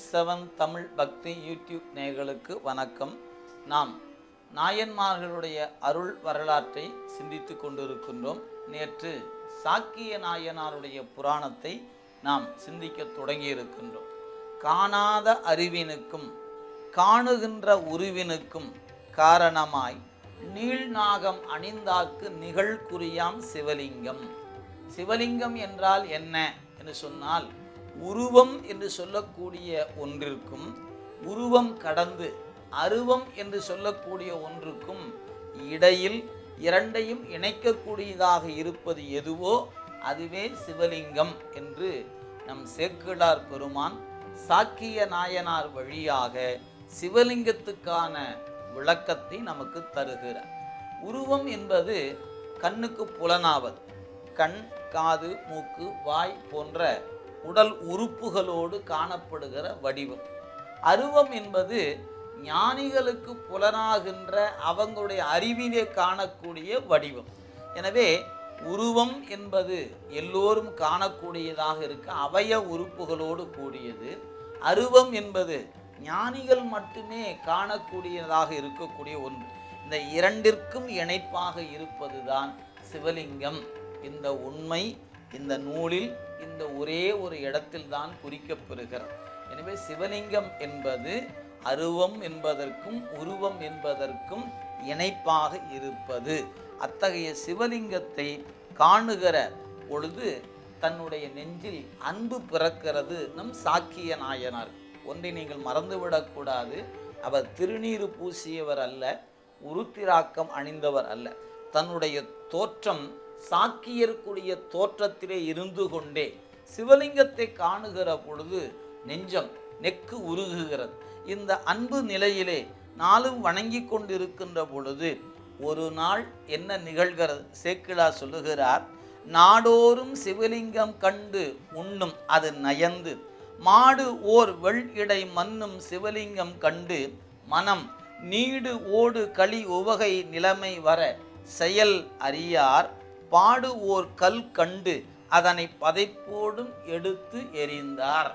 seven Tamil பக்தி YouTube நேயர்களுக்கு வணக்கம் நாம் நாயன்மார்களுடைய அருள் வரலாற்றை சிந்தித்து கொண்டிருக்கின்றோம் நேற்று சாக்கிய நாயனாருடைய புராணத்தை நாம் சிந்திக்க தொடங்கியிருக்கின்றோம் காணாத அறிவினுக்கும் காணுகின்ற உருவினுக்கும் காரணமாய் நீள்நாகம் அணிந்தார்க்கு நிகழ்குறியாம் சிவலிங்கம் சிவலிங்கம் என்றால் என்ன என்று சொன்னால் உருவம் என்று சொல்லக்கூடிய ஒன்றிற்கும் உருவம் கடந்து அருவம் என்று சொல்லக்கூடிய ஒன்றுக்கும் இடையில் இரண்டையும் இணைக்கக்கூடியதாக இருப்பது எதுவோ அதுவே சிவலிங்கம் என்று நம் சேக்கிழார் பெருமான் சாக்கிய நாயனார் வழியாக சிவலிங்கத்துக்கான விளக்கத்தை நமக்கு தருகிறார் உருவம் என்பது கண்ணுக்கு புலனாவது கண் காது மூக்கு வாய் போன்ற உடல் உறுப்புகளோடு காணப்படுகிற வடிவம் அருவம் என்பது ஞானிகளுக்கு புலனாகின்ற அவங்களுடைய அறிவிலே காணக்கூடிய வடிவம் எனவே உருவம் என்பது எல்லோரும் காணக்கூடியதாக இருக்க அவய உறுப்புகளோடு கூடியது அருவம் என்பது ஞானிகள் மட்டுமே காணக்கூடியதாக இருக்கக்கூடிய ஒன்று இந்த இரண்டிற்கும் இணைப்பாக இருப்பதுதான் சிவலிங்கம் இந்த உண்மை இந்த நூலில் இந்த ஒரே ஒரு இடத்தில் தான் குறிக்கப்பெறுகிறது எனவே சிவலிங்கம் என்பது அருவம் என்பதற்கும் உருவம் என்பதற்கும் இணைப்பாக இருப்பது அத்தகைய சிவலிங்கத்தை காணுகிற பொழுது தன்னுடைய நெஞ்சில் அன்பு பிறக்கிறது நம் சாக்கிய நாயனார் ஒன்றை நீங்கள் மறந்துவிடக்கூடாது அவர் திருநீறு பூசியவர் அல்ல உருத்திராக்கம் அணிந்தவர் அல்ல தன்னுடைய தோற்றம் சாக்கியர்க்குரிய தோற்றத்திலே இருந்து கொண்டே சிவலிங்கத்தை காணுகிற பொழுது நெஞ்சம் நெக்கு உருகுகிறது இந்த அன்பு நிலையிலே நாளும் வணங்கி கொண்டிருக்கின்ற பொழுது ஒரு நாள் என்ன நிகழ்கிறது சேக்கிழா சொல்லுகிறார் நாடோறும் சிவலிங்கம் கண்டு உண்ணும் அது நயந்து மாடு ஓர் வெள் இடை மன்னும் சிவலிங்கம் கண்டு மனம் நீடு ஓடு களி உவகை நிலைமை வர செயல் அறியார் பாடு ஓர் கல் கண்டு அதனை பதைப்போடும் எடுத்து எறிந்தார்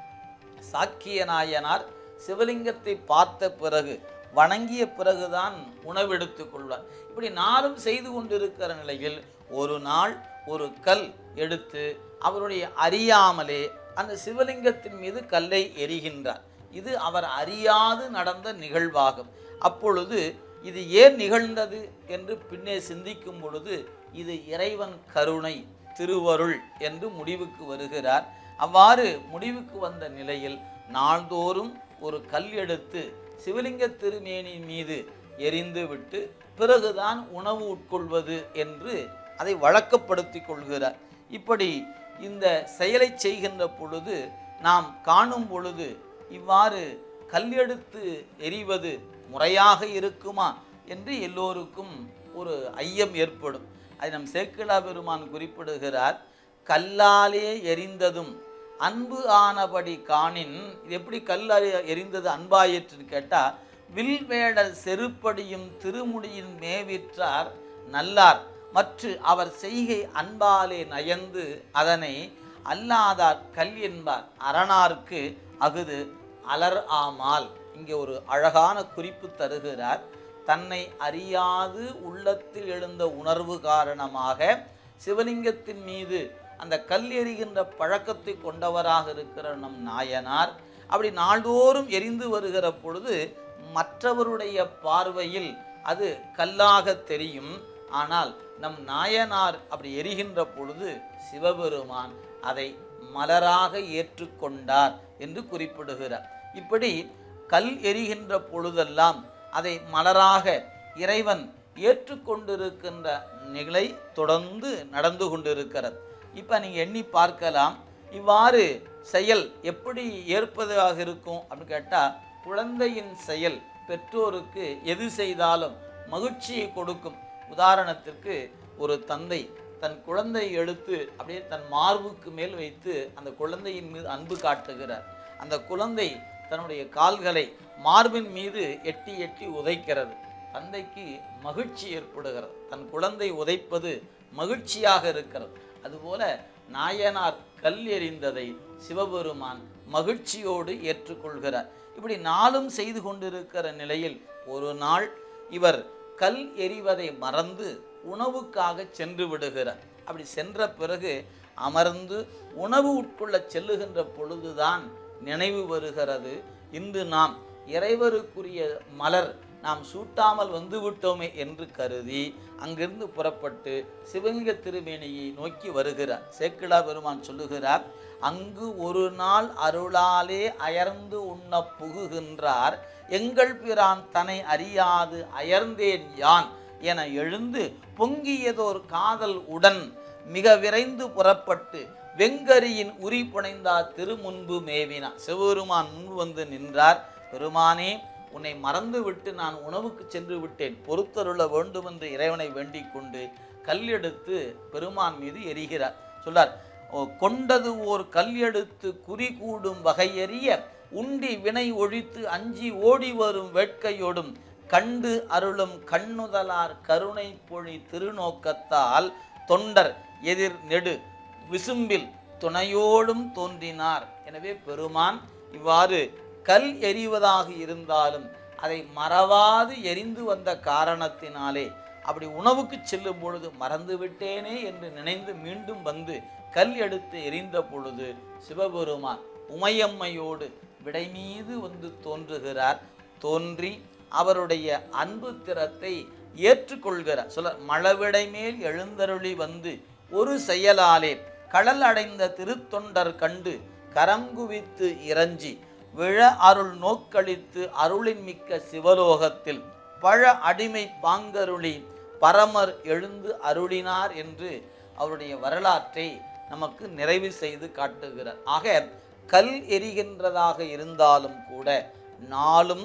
சாக்கிய நாயனார் சிவலிங்கத்தை பார்த்த பிறகு வணங்கிய பிறகுதான் உணவெடுத்துக் கொள்வார் இப்படி நாளும் செய்து கொண்டிருக்கிற நிலையில் ஒரு நாள் ஒரு கல் எடுத்து அவருடைய அறியாமலே அந்த சிவலிங்கத்தின் மீது கல்லை எரிகின்றார் இது அவர் அறியாது நடந்த நிகழ்வாகும் அப்பொழுது இது ஏன் நிகழ்ந்தது என்று பின்னே சிந்திக்கும் பொழுது இது இறைவன் கருணை திருவருள் என்று முடிவுக்கு வருகிறார் அவ்வாறு முடிவுக்கு வந்த நிலையில் நாள்தோறும் ஒரு கல் எடுத்து சிவலிங்க திருமேனி மீது எரிந்து விட்டு பிறகுதான் உணவு உட்கொள்வது என்று அதை வழக்கப்படுத்திக் கொள்கிறார் இப்படி இந்த செயலை செய்கின்ற பொழுது நாம் காணும் பொழுது இவ்வாறு கல் எடுத்து எரிவது முறையாக இருக்குமா என்று எல்லோருக்கும் ஒரு ஐயம் ஏற்படும் அதை நம் சேக்கிழா பெருமான் குறிப்பிடுகிறார் கல்லாலே எரிந்ததும் அன்பு ஆனபடி காணின் இது எப்படி கல்லால் எரிந்தது அன்பாயிற்றுன்னு கேட்டால் வில்வேடல் செருப்படியும் திருமுடியின் மேவிற்றார் நல்லார் மற்ற அவர் செய்கை அன்பாலே நயந்து அதனை அல்லாதார் கல் என்பார் அரணார்க்கு அகுது அலர் ஆமால் இங்கே ஒரு அழகான குறிப்பு தருகிறார் தன்னை அறியாது உள்ளத்தில் எழுந்த உணர்வு காரணமாக சிவலிங்கத்தின் மீது அந்த கல் எரிகின்ற பழக்கத்தை கொண்டவராக இருக்கிற நம் நாயனார் அப்படி நாள்தோறும் எரிந்து வருகிற பொழுது மற்றவருடைய பார்வையில் அது கல்லாக தெரியும் ஆனால் நம் நாயனார் அப்படி எரிகின்ற பொழுது சிவபெருமான் அதை மலராக ஏற்றுக்கொண்டார் என்று குறிப்பிடுகிறார் இப்படி கல் எரிகின்ற பொழுதெல்லாம் அதை மலராக இறைவன் ஏற்றுக்கொண்டிருக்கின்ற நிலை தொடர்ந்து நடந்து கொண்டிருக்கிறது இப்போ நீங்கள் எண்ணி பார்க்கலாம் இவ்வாறு செயல் எப்படி ஏற்பதாக இருக்கும் அப்படின்னு கேட்டால் குழந்தையின் செயல் பெற்றோருக்கு எது செய்தாலும் மகிழ்ச்சியை கொடுக்கும் உதாரணத்திற்கு ஒரு தந்தை தன் குழந்தையை எடுத்து அப்படியே தன் மார்புக்கு மேல் வைத்து அந்த குழந்தையின் மீது அன்பு காட்டுகிறார் அந்த குழந்தை தன்னுடைய கால்களை மார்பின் மீது எட்டி எட்டி உதைக்கிறது தந்தைக்கு மகிழ்ச்சி ஏற்படுகிறது தன் குழந்தை உதைப்பது மகிழ்ச்சியாக இருக்கிறது அதுபோல நாயனார் கல் எறிந்ததை சிவபெருமான் மகிழ்ச்சியோடு ஏற்றுக்கொள்கிறார் இப்படி நாளும் செய்து கொண்டிருக்கிற நிலையில் ஒரு நாள் இவர் கல் எறிவதை மறந்து உணவுக்காக சென்று விடுகிறார் அப்படி சென்ற பிறகு அமர்ந்து உணவு உட்கொள்ள செல்லுகின்ற பொழுதுதான் நினைவு வருகிறது இன்று நாம் இறைவருக்குரிய மலர் நாம் சூட்டாமல் வந்து விட்டோமே என்று கருதி அங்கிருந்து புறப்பட்டு சிவலிங்க திருமேனியை நோக்கி வருகிறார் சேக்கிழா பெருமான் சொல்லுகிறார் அங்கு ஒரு நாள் அருளாலே அயர்ந்து உண்ண புகுகின்றார் எங்கள் பிரான் தன்னை அறியாது அயர்ந்தேன் யான் என எழுந்து பொங்கியதோர் காதல் உடன் மிக விரைந்து புறப்பட்டு வெங்கரியின் உரி புனைந்தார் திருமுன்பு மேவினார் சிவபெருமான் முன்பு வந்து நின்றார் பெருமானே உன்னை மறந்துவிட்டு நான் உணவுக்கு சென்று விட்டேன் பொறுத்தருள வேண்டும் என்று இறைவனை வேண்டிக் கொண்டு கல் எடுத்து பெருமான் மீது எரிகிறார் சொல்லார் "ஓ, கொண்டது ஓர் கல் எடுத்து குறி கூடும் வகையறிய உண்டி வினை ஒழித்து அஞ்சி ஓடி வரும் வேட்கையோடும் கண்டு அருளும் கண்ணுதலார் கருணை பொழி திருநோக்கத்தால் தொண்டர் எதிர் நெடு விசும்பில் துணையோடும் தோன்றினார் எனவே பெருமான் இவ்வாறு கல் எறிவதாக இருந்தாலும் அதை மறவாது எரிந்து வந்த காரணத்தினாலே அப்படி உணவுக்கு செல்லும் பொழுது மறந்து விட்டேனே என்று நினைந்து மீண்டும் வந்து கல் எடுத்து எரிந்த பொழுது சிவபெருமான் உமையம்மையோடு விடை மீது வந்து தோன்றுகிறார் தோன்றி அவருடைய அன்பு திறத்தை ஏற்றுக்கொள்கிறார் சொல்ல மழவிடை மேல் எழுந்தருளி வந்து ஒரு செயலாலே கடல் அடைந்த திருத்தொண்டர் கண்டு கரங்குவித்து இறஞ்சி விழ அருள் நோக்களித்து அருளின் மிக்க சிவலோகத்தில் பழ அடிமை பாங்கருளி பரமர் எழுந்து அருளினார் என்று அவருடைய வரலாற்றை நமக்கு நிறைவு செய்து காட்டுகிறார் ஆக கல் எரிகின்றதாக இருந்தாலும் கூட நாளும்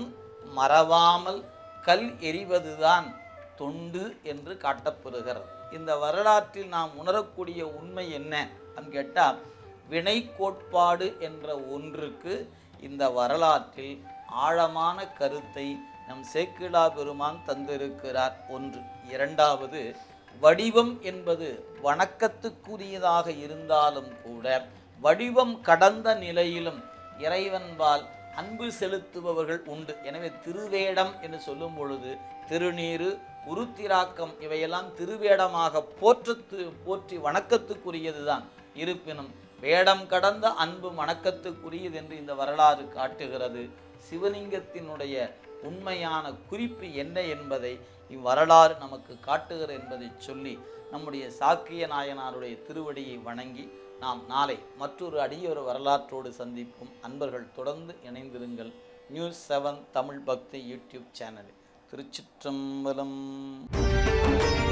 மறவாமல் கல் எறிவதுதான் தொண்டு என்று காட்டப்பெறுகிறது இந்த வரலாற்றில் நாம் உணரக்கூடிய உண்மை என்ன அப்படின்னு கேட்டால் வினை கோட்பாடு என்ற ஒன்றுக்கு இந்த வரலாற்றில் ஆழமான கருத்தை நம் சேக்கிழா பெருமான் தந்திருக்கிறார் ஒன்று இரண்டாவது வடிவம் என்பது வணக்கத்துக்குரியதாக இருந்தாலும் கூட வடிவம் கடந்த நிலையிலும் இறைவன்பால் அன்பு செலுத்துபவர்கள் உண்டு எனவே திருவேடம் என்று சொல்லும் பொழுது திருநீரு உருத்திராக்கம் இவையெல்லாம் திருவேடமாக போற்றத்து போற்றி வணக்கத்துக்குரியதுதான் இருப்பினும் வேடம் கடந்த அன்பு வணக்கத்துக்குரியது என்று இந்த வரலாறு காட்டுகிறது சிவலிங்கத்தினுடைய உண்மையான குறிப்பு என்ன என்பதை இவ்வரலாறு நமக்கு காட்டுகிறது என்பதை சொல்லி நம்முடைய சாக்கிய நாயனாருடைய திருவடியை வணங்கி நாம் நாளை மற்றொரு அடியொரு வரலாற்றோடு சந்திப்போம் அன்பர்கள் தொடர்ந்து இணைந்திருங்கள் நியூஸ் செவன் தமிழ் பக்தி யூடியூப் சேனல் திருச்சிற்றம்பலம்